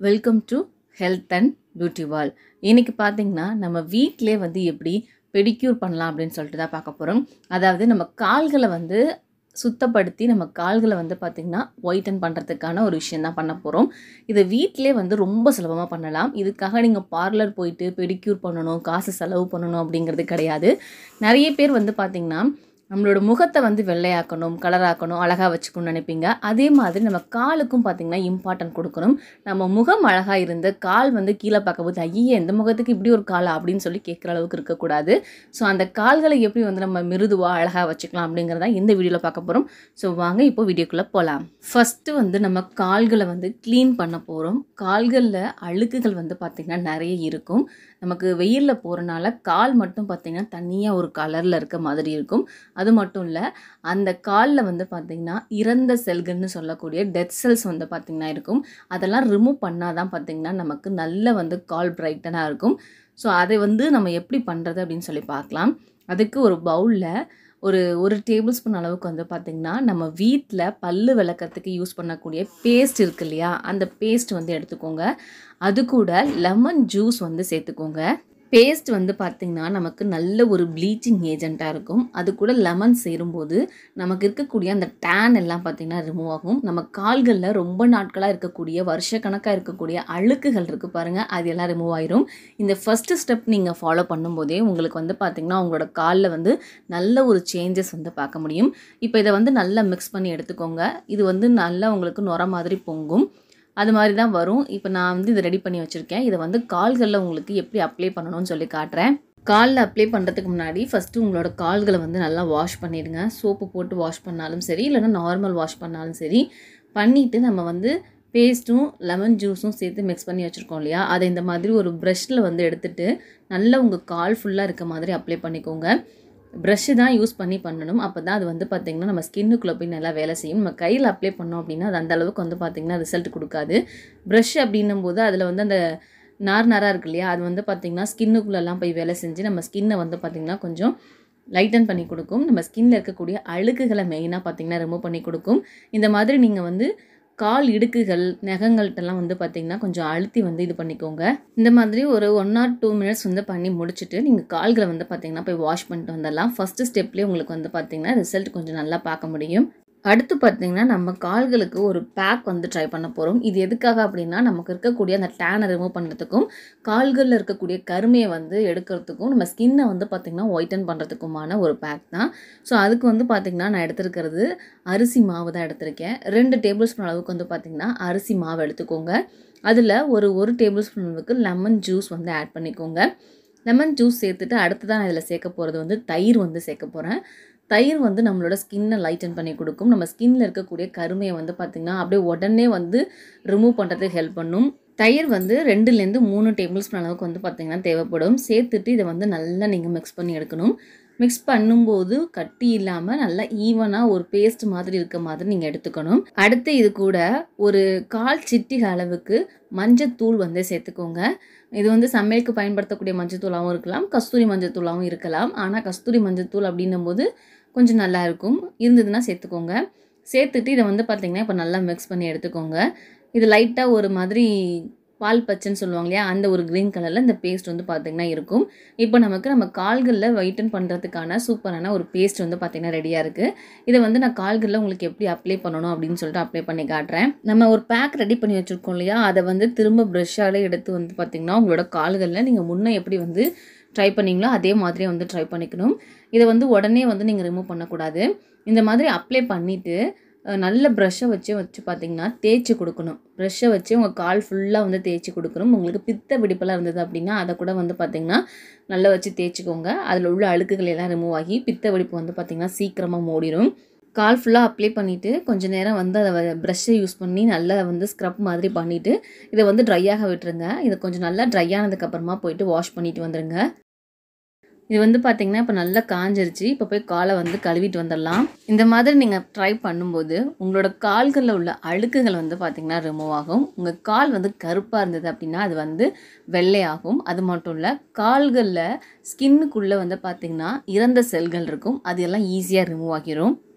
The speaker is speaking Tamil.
welcome to health and beauty wall இன்னைக்கு பார்த்தீங்கன்னா நம்ம வீட்டிலே வந்து எப்படி பெடிக்யூர் பண்ணலாம் அப்படின்னு சொல்லிட்டு தான் பார்க்க போகிறோம் அதாவது நம்ம கால்களை வந்து சுத்தப்படுத்தி நம்ம கால்களை வந்து பார்த்திங்கன்னா ஒயிட்டன் பண்ணுறதுக்கான ஒரு விஷயம் தான் பண்ண போகிறோம் இதை வீட்டிலே வந்து ரொம்ப சுலபமாக பண்ணலாம் இதுக்காக நீங்கள் பார்லர் போயிட்டு பெடிக்யூர் பண்ணணும் காசு செலவு பண்ணணும் அப்படிங்கிறது கிடையாது நிறைய பேர் வந்து பார்த்திங்கன்னா நம்மளோட முகத்தை வந்து வெள்ளையாக்கணும் கலராக்கணும் அழகாக வச்சுக்கணும்னு நினைப்பீங்க அதே மாதிரி நம்ம காலுக்கும் பார்த்திங்கன்னா இம்பார்ட்டன்ட் கொடுக்கணும் நம்ம முகம் அழகாக இருந்து கால் வந்து கீழே பார்க்கும்போது ஐயே இந்த முகத்துக்கு இப்படி ஒரு காலா அப்படின்னு சொல்லி கேட்குற அளவுக்கு இருக்கக்கூடாது ஸோ அந்த கால்களை எப்படி வந்து நம்ம மிருதுவாக அழகாக வச்சுக்கலாம் அப்படிங்கிறத இந்த வீடியோவில் பார்க்க போகிறோம் ஸோ வாங்க இப்போ வீடியோக்குள்ளே போகலாம் ஃபஸ்ட்டு வந்து நம்ம கால்களை வந்து க்ளீன் பண்ண போகிறோம் கால்களில் அழுக்குகள் வந்து பார்த்திங்கன்னா நிறைய இருக்கும் நமக்கு வெயிலில் போகிறனால கால் மட்டும் பார்த்திங்கன்னா தனியாக ஒரு கலரில் இருக்க மாதிரி இருக்கும் அது மட்டும் இல்லை அந்த காலில் வந்து பார்த்திங்கன்னா இறந்த செல்கள்னு சொல்லக்கூடிய டெத் செல்ஸ் வந்து பார்த்திங்கன்னா இருக்கும் அதெல்லாம் ரிமூவ் பண்ணால் தான் பார்த்திங்கன்னா நமக்கு நல்ல வந்து கால் பிரைட்டனாக இருக்கும் ஸோ அதை வந்து நம்ம எப்படி பண்ணுறது அப்படின்னு சொல்லி பார்க்கலாம் அதுக்கு ஒரு பவுலில் ஒரு ஒரு டேபிள் ஸ்பூன் அளவுக்கு வந்து பார்த்திங்கன்னா நம்ம வீட்டில் பல்லு விளக்கறதுக்கு யூஸ் பண்ணக்கூடிய பேஸ்ட் இருக்கு இல்லையா அந்த பேஸ்ட் வந்து எடுத்துக்கோங்க அது கூட லெமன் ஜூஸ் வந்து சேர்த்துக்கோங்க பேஸ்ட் வந்து பார்த்திங்கன்னா நமக்கு நல்ல ஒரு ப்ளீச்சிங் ஏஜெண்ட்டாக இருக்கும் அது கூட லெமன் சேரும்போது நமக்கு இருக்கக்கூடிய அந்த டேன் எல்லாம் பார்த்திங்கன்னா ரிமூவ் ஆகும் நம்ம கால்களில் ரொம்ப நாட்களாக இருக்கக்கூடிய வருஷக்கணக்காக இருக்கக்கூடிய அழுக்குகள் இருக்குது பாருங்கள் அது எல்லாம் ரிமூவ் ஆயிரும் இந்த ஃபஸ்ட்டு ஸ்டெப் நீங்கள் ஃபாலோ பண்ணும்போதே உங்களுக்கு வந்து பார்த்திங்கன்னா உங்களோட காலில் வந்து நல்ல ஒரு சேஞ்சஸ் வந்து பார்க்க முடியும் இப்போ இதை வந்து நல்லா மிக்ஸ் பண்ணி எடுத்துக்கோங்க இது வந்து நல்லா உங்களுக்கு நுர மாதிரி பொங்கும் அது மாதிரி தான் வரும் இப்போ நான் வந்து இதை ரெடி பண்ணி வச்சுருக்கேன் இதை வந்து கால்களில் உங்களுக்கு எப்படி அப்ளை பண்ணணும்னு சொல்லி காட்டுறேன் காலில் அப்ளை பண்ணுறதுக்கு முன்னாடி ஃபஸ்ட்டு உங்களோட கால்களை வந்து நல்லா வாஷ் பண்ணிடுங்க சோப்பு போட்டு வாஷ் பண்ணாலும் சரி இல்லைன்னா நார்மல் வாஷ் பண்ணாலும் சரி பண்ணிவிட்டு நம்ம வந்து பேஸ்ட்டும் லெமன் ஜூஸும் சேர்த்து மிக்ஸ் பண்ணி வச்சுருக்கோம் இல்லையா அதை இந்த மாதிரி ஒரு ப்ரஷ்ஷில் வந்து எடுத்துகிட்டு நல்லா உங்கள் கால் ஃபுல்லாக இருக்க மாதிரி அப்ளை பண்ணிக்கோங்க ப்ரஷ்ஷு தான் யூஸ் பண்ணி பண்ணணும் அப்போ தான் அது வந்து பார்த்திங்கன்னா நம்ம ஸ்கின்னுக்குள்ளே போய் நல்லா வேலை செய்யும் நம்ம கையில் அப்ளை பண்ணோம் அப்படின்னா அது அந்த அளவுக்கு வந்து பார்த்திங்கன்னா ரிசல்ட் கொடுக்காது ப்ரஷ் அப்படின்னும் போது அதில் வந்து அந்த நார் நாராக இருக்கு இல்லையா அது வந்து பார்த்திங்கன்னா ஸ்கின்னுக்குள்ளெல்லாம் போய் வேலை செஞ்சு நம்ம ஸ்கின்னை வந்து பார்த்திங்கன்னா கொஞ்சம் லைட்டன் பண்ணி கொடுக்கும் நம்ம ஸ்கின்னில் இருக்கக்கூடிய அழுக்குகளை மெயினாக பார்த்திங்கன்னா ரிமூவ் பண்ணி கொடுக்கும் இந்த மாதிரி நீங்கள் வந்து கால் இடுக்குகள் நகங்கள்கிட்டலாம் வந்து பார்த்திங்கன்னா கொஞ்சம் அழுத்தி வந்து இது பண்ணிக்கோங்க இந்த மாதிரி ஒரு ஒன் ஆர் டூ மினிட்ஸ் வந்து பண்ணி முடிச்சுட்டு நீங்கள் கால்களை வந்து பார்த்திங்கன்னா போய் வாஷ் பண்ணிட்டு வந்துடலாம் ஃபஸ்ட்டு ஸ்டெப்லேயே உங்களுக்கு வந்து பார்த்திங்கன்னா ரிசல்ட் கொஞ்சம் நல்லா பார்க்க முடியும் அடுத்து பார்த்திங்கன்னா நம்ம கால்களுக்கு ஒரு பேக் வந்து ட்ரை பண்ண போகிறோம் இது எதுக்காக அப்படின்னா நமக்கு இருக்கக்கூடிய அந்த டேனை ரிமூவ் பண்ணுறதுக்கும் கால்களில் இருக்கக்கூடிய கருமையை வந்து எடுக்கிறதுக்கும் நம்ம ஸ்கின்னை வந்து பார்த்திங்கன்னா ஒயிட்டன் பண்ணுறதுக்குமான ஒரு பேக் தான் ஸோ அதுக்கு வந்து பார்த்திங்கன்னா நான் எடுத்துருக்கிறது அரிசி மாவு தான் எடுத்திருக்கேன் ரெண்டு டேபிள் ஸ்பூன் அளவுக்கு வந்து பார்த்திங்கன்னா அரிசி மாவு எடுத்துக்கோங்க அதில் ஒரு ஒரு டேபிள் ஸ்பூன் அளவுக்கு லெமன் ஜூஸ் வந்து ஆட் பண்ணிக்கோங்க லெமன் ஜூஸ் சேர்த்துட்டு அடுத்து தான் நான் இதில் சேர்க்க போகிறது வந்து தயிர் வந்து சேர்க்க போகிறேன் தயிர் வந்து நம்மளோட ஸ்கின்னை லைட்டன் பண்ணி கொடுக்கும் நம்ம ஸ்கின்னில் இருக்கக்கூடிய கருமையை வந்து பார்த்திங்கன்னா அப்படியே உடனே வந்து ரிமூவ் பண்ணுறதுக்கு ஹெல்ப் பண்ணும் தயிர் வந்து ரெண்டுலேருந்து மூணு டேபிள் ஸ்பூன் அளவுக்கு வந்து பார்த்திங்கன்னா தேவைப்படும் சேர்த்துட்டு இதை வந்து நல்லா நீங்கள் மிக்ஸ் பண்ணி எடுக்கணும் மிக்ஸ் பண்ணும்போது கட்டி இல்லாமல் நல்லா ஈவனாக ஒரு பேஸ்ட் மாதிரி இருக்க மாதிரி நீங்கள் எடுத்துக்கணும் அடுத்து இது கூட ஒரு கால் சிட்டிக அளவுக்கு மஞ்சத்தூள் வந்து சேர்த்துக்கோங்க இது வந்து சமையலுக்கு பயன்படுத்தக்கூடிய மஞ்சத்தூளாகவும் இருக்கலாம் கஸ்தூரி மஞ்சத்தூளாகவும் இருக்கலாம் ஆனால் கஸ்தூரி மஞ்சத்தூள் அப்படின்னும் போது கொஞ்சம் நல்லா இருக்கும் இருந்ததுன்னா சேர்த்துக்கோங்க சேர்த்துட்டு இதை வந்து பார்த்திங்கன்னா இப்போ நல்லா மிக்ஸ் பண்ணி எடுத்துக்கோங்க இது லைட்டாக ஒரு மாதிரி பால் பச்சைன்னு சொல்லுவாங்க இல்லையா அந்த ஒரு க்ரீன் கலரில் இந்த பேஸ்ட் வந்து பார்த்திங்கன்னா இருக்கும் இப்போ நமக்கு நம்ம கால்களில் வெயிட்டன் பண்ணுறதுக்கான சூப்பரான ஒரு பேஸ்ட் வந்து பார்த்திங்கன்னா ரெடியாக இருக்குது இதை வந்து நான் கால்களில் உங்களுக்கு எப்படி அப்ளை பண்ணணும் அப்படின்னு சொல்லிட்டு அப்ளை பண்ணி காட்டுறேன் நம்ம ஒரு பேக் ரெடி பண்ணி வச்சுருக்கோம் இல்லையா அதை வந்து திரும்ப ப்ரெஷ்ஷால் எடுத்து வந்து பார்த்திங்கன்னா உங்களோட கால்களில் நீங்கள் முன்னே எப்படி வந்து ட்ரை பண்ணிங்களோ அதே மாதிரியே வந்து ட்ரை பண்ணிக்கணும் இதை வந்து உடனே வந்து நீங்கள் ரிமூவ் பண்ணக்கூடாது இந்த மாதிரி அப்ளை பண்ணிவிட்டு நல்ல ப்ரஷ்ஷை வச்சு வச்சு பார்த்திங்கன்னா தேய்ச்சி கொடுக்கணும் ப்ரஷ்ஷை வச்சு உங்கள் கால் ஃபுல்லாக வந்து தேய்ச்சி கொடுக்கணும் உங்களுக்கு பித்த வெடிப்பெல்லாம் இருந்தது அப்படின்னா அதை கூட வந்து பார்த்திங்கன்னா நல்லா வச்சு தேய்ச்சிக்கோங்க அதில் உள்ள அழுக்குகள் எல்லாம் ரிமூவ் ஆகி பித்த வெடிப்பு வந்து பார்த்திங்கன்னா சீக்கிரமாக மூடிடும் கால் ஃபுல்லாக அப்ளை பண்ணிவிட்டு கொஞ்சம் நேரம் வந்து அதை ப்ரஷ்ஷை யூஸ் பண்ணி நல்லா வந்து ஸ்க்ரப் மாதிரி பண்ணிவிட்டு இதை வந்து ட்ரையாக விட்டுருங்க இதை கொஞ்சம் நல்லா ட்ரை ஆனதுக்கப்புறமா போயிட்டு வாஷ் பண்ணிட்டு வந்துடுங்க இது வந்து பார்த்திங்கன்னா இப்போ நல்லா காஞ்சிருச்சு இப்போ போய் காலை வந்து கழுவிட்டு வந்துடலாம் இந்த மாதிரி நீங்கள் ட்ரை பண்ணும்போது உங்களோட கால்களில் உள்ள அழுக்குகள் வந்து பார்த்திங்கன்னா ரிமூவ் ஆகும் உங்கள் கால் வந்து கருப்பாக இருந்தது அப்படின்னா அது வந்து வெள்ளையாகும் அது மட்டும் இல்லை கால்களில் ஸ்கின்னுக்குள்ளே வந்து பார்த்திங்கன்னா இறந்த செல்கள் இருக்கும் அது எல்லாம் ஈஸியாக ரிமூவ் ஆகிரும்